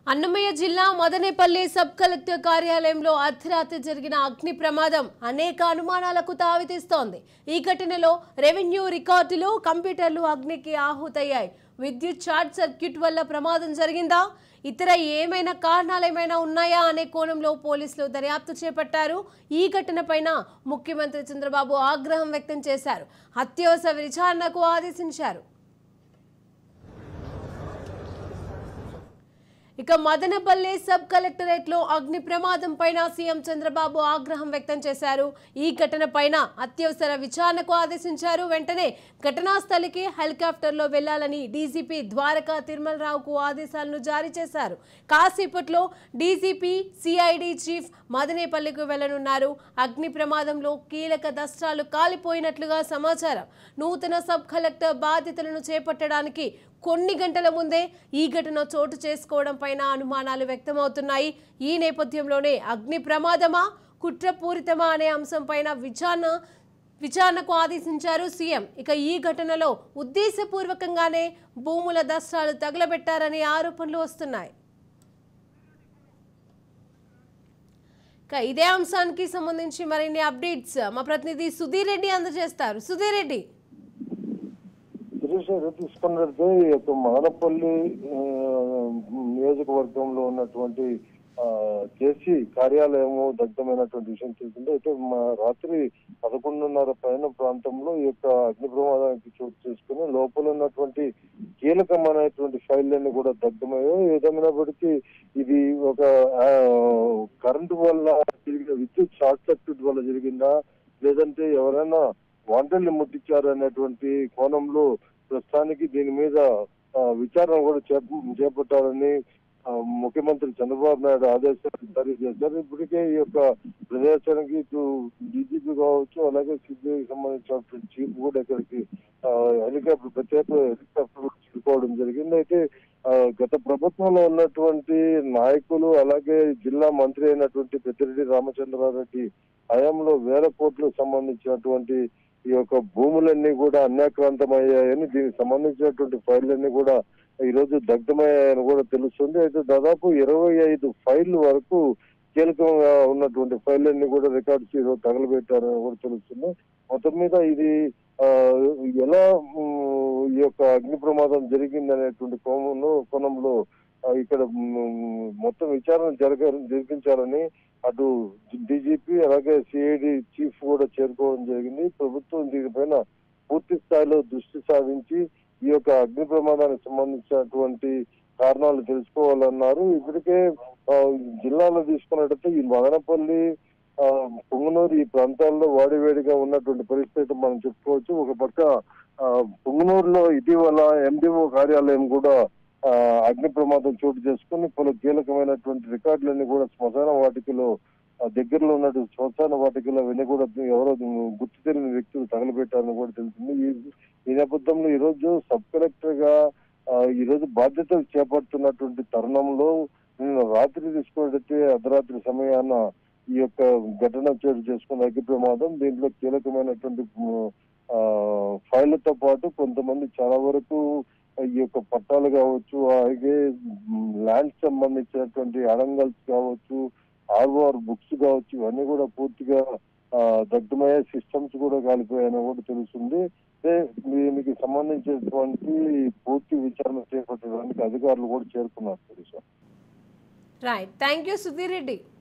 అన్నమయ్య జిల్లా మదనేపల్లి sub collector కార్యాలయంలో అర్ధరాత్రి జరిగిన అగ్ని ప్రమాదం అనేక అనుమానాలకు తావితీస్తోంది ఈ ఘటనలో రెవెన్యూ రికార్డులు కంప్యూటర్లు అగ్నికి ఆహుతయ్యాయి విద్యుత్ షార్ట్ సర్క్యూట్ వల్ల ప్రమాదం జరిగిందా ఇతర ఏమైనా కారణాలు ఏమైనా ఉన్నాయా అనే కోణంలో పోలీసులు దర్యాప్తు చేపట్టారు ఈ ఘటనపైన ముఖ్యమంత్రి చంద్రబాబు ఆగ్రహం వ్యక్తం చేశారు అత్యవసర విచారణకు ఆదేశించారు ఇక మదనపల్లి సబ్ కలెక్టరేట్ లో అగ్ని ప్రమాదం పైన సీఎం చంద్రబాబు ఆగ్రహం వ్యక్తం చేశారు ఈ ఘటన పైన అత్యవసర విచారణకు ఆదేశించారు వెంటనే ఘటనా స్థలికి హెలికాప్టర్లో వెళ్లాలని డీజీపీ ద్వారకా తిరుమలరావుకు ఆదేశాలను జారీ చేశారు కాసేపట్లో డీజీపీ సిఐడి చీఫ్ మదనేపల్లికి వెళ్లనున్నారు అగ్ని ప్రమాదంలో కీలక దస్త్రాలు కాలిపోయినట్లుగా సమాచారం నూతన సబ్ కలెక్టర్ బాధ్యతలను చేపట్టడానికి కొన్ని గంటల ముందే ఈ ఘటన చోటు చేసుకోవడం పైన అనుమానాలు వ్యక్తమవుతున్నాయి ఈ నేపథ్యంలోనే అగ్ని ప్రమాదమా కుట్రపూరితమా అనే అంశంపైన విచారణ విచారణకు ఆదేశించారు సీఎం ఇక ఈ ఘటనలో ఉద్దేశపూర్వకంగానే భూముల దస్త్రాలు తగలబెట్టారనే ఆరోపణలు వస్తున్నాయి ఇక ఇదే అంశానికి సంబంధించి మరిన్ని అప్డేట్స్ మా ప్రతినిధి సుధీర్ రెడ్డి అందజేస్తారు సుధీర్ రెడ్డి శిరీష ఏదో తీసుకున్నట్లయితే ఈ యొక్క మదనపల్లి ఆ, నియోజకవర్గంలో ఉన్నటువంటి జేసీ కార్యాలయము దగ్ధమైనటువంటి విషయం తెలిసింది అయితే మా రాత్రి పదకొండున్నర పైన ప్రాంతంలో ఈ యొక్క అగ్ని ప్రమాదానికి చోటు చేసుకుని లోపల ఉన్నటువంటి కీలకమైనటువంటి ఫైళ్ళన్నీ కూడా దగ్ధమయ్యాయి ఏదేమైనప్పటికీ ఇది ఒక ఆ, కరెంటు వల్ల జరిగిన విద్యుత్ షార్ట్ సర్క్యూట్ వల్ల జరిగిందా లేదంటే ఎవరైనా వంటల్ని ముట్టించారు అనేటువంటి కోణంలో ప్రస్తుతానికి దీని మీద ఆ, విచారణ కూడా చేప- చేపట్టాలని ఆ, ముఖ్యమంత్రి చంద్రబాబు నాయుడు ఆదేశాలు జారీ చేశారు ఇప్పటికే ఈ యొక్క ప్రదేశానికి ఇటు డీజీపీ కావచ్చు అలాగే సిబిఐకి సంబంధించినటువంటి చీఫ్ కూడా ఇక్కడికి ఆ, హెలికాప్టర్ ప్రత్యేక హెలికాప్టర్ కూడా చేరుకోవడం జరిగింది అయితే ఆ, గత ప్రభుత్వంలో ఉన్నటువంటి నాయకులు అలాగే జిల్లా మంత్రి అయినటువంటి పెద్దిరెడ్డి రామచంద్రారెడ్డి హయాంలో వేల కోట్లకు సంబంధించినటువంటి ఈ యొక్క భూములన్నీ కూడా అన్యాక్రాంతమయ్యాయని దీనికి సంబంధించినటువంటి ఫైళ్ళన్నీ కూడా ఈ రోజు దగ్ధమయ్యాయని కూడా తెలుస్తుంది అయితే దాదాపు ఇరవై ఐదు ఫైళ్లు వరకు కీలకంగా ఉన్నటువంటి ఫైళ్ళన్నీ కూడా రికార్డ్స్ ఈ రోజు తగలబెట్టారని కూడా తెలుస్తుంది మొత్తం మీద ఇది ఆ, ఎలా ఉమ్, ఈ యొక్క అగ్ని ప్రమాదం జరిగింది అనేటువంటి కోణంలో కోణంలో ఆ, ఇక్కడ ఉమ్, మొత్తం విచారణ జరగ జరిపించాలని అటు డీజీపీ అలాగే సిఐడి చీఫ్ కూడా చేరుకోవడం జరిగింది ప్రభుత్వం దీనిపైన పూర్తి స్థాయిలో దృష్టి సాధించి ఈ యొక్క అగ్ని ప్రమాదానికి సంబంధించినటువంటి కారణాలు తెలుసుకోవాలన్నారు ఇప్పటికే ఆ, జిల్లాలో తీసుకున్నట్టయితే ఈ మదనపల్లి ఆ, పుంగనూరు ఈ ప్రాంతాల్లో వాడివేడిగా ఉన్నటువంటి పరిస్థితి మనం చెప్పుకోవచ్చు ఒక పక్క ఆ, పుంగనూరులో ఇటీవల ఎండిఓ కార్యాలయం కూడా ఆ, అగ్ని ప్రమాదం చోటు చేసుకుని పలు కీలకమైనటువంటి రికార్డులన్నీ కూడా శ్మశాన వాటికలో ఆ, దగ్గరలో ఉన్నటువంటి శ్మశాన వాటికలో అవన్నీ కూడా ఎవరో గుర్తు తెలియని వ్యక్తులు తగలబెట్టారని కూడా తెలిసింది ఈ- ఈ నేపథ్యంలో ఈ రోజు సబ్ కలెక్టర్ గా ఆ, ఈ రోజు బాధ్యతలు చేపడుతున్నటువంటి తరుణంలో నిన్న రాత్రి తీసుకున్నట్టే అర్ధరాత్రి సమయాన ఈ యొక్క ఘటన చోటు చేసుకున్న అగ్ని ప్రమాదం దీంట్లో కీలకమైనటువంటి ఆ, ఫైళ్లతో పాటు కొంతమంది చాలా వరకు ఈ యొక్క పట్టాలు కావచ్చు అలాగే ల్యాండ్ సంబంధించినటువంటి అడంగల్స్ కావచ్చు ఆర్ఓఆర్ బుక్స్ కావచ్చు ఇవన్నీ కూడా పూర్తిగా ఆ, దగ్ధమయ్యే సిస్టమ్స్ కూడా కాలిపోయాయని కూడా తెలుస్తుంది అయితే దీనికి సంబంధించినటువంటి పూర్తి విచారణ చేపట్టడానికి అధికారులు కూడా చేరుకున్నారు తెలుసా right thank you Sudheer Reddy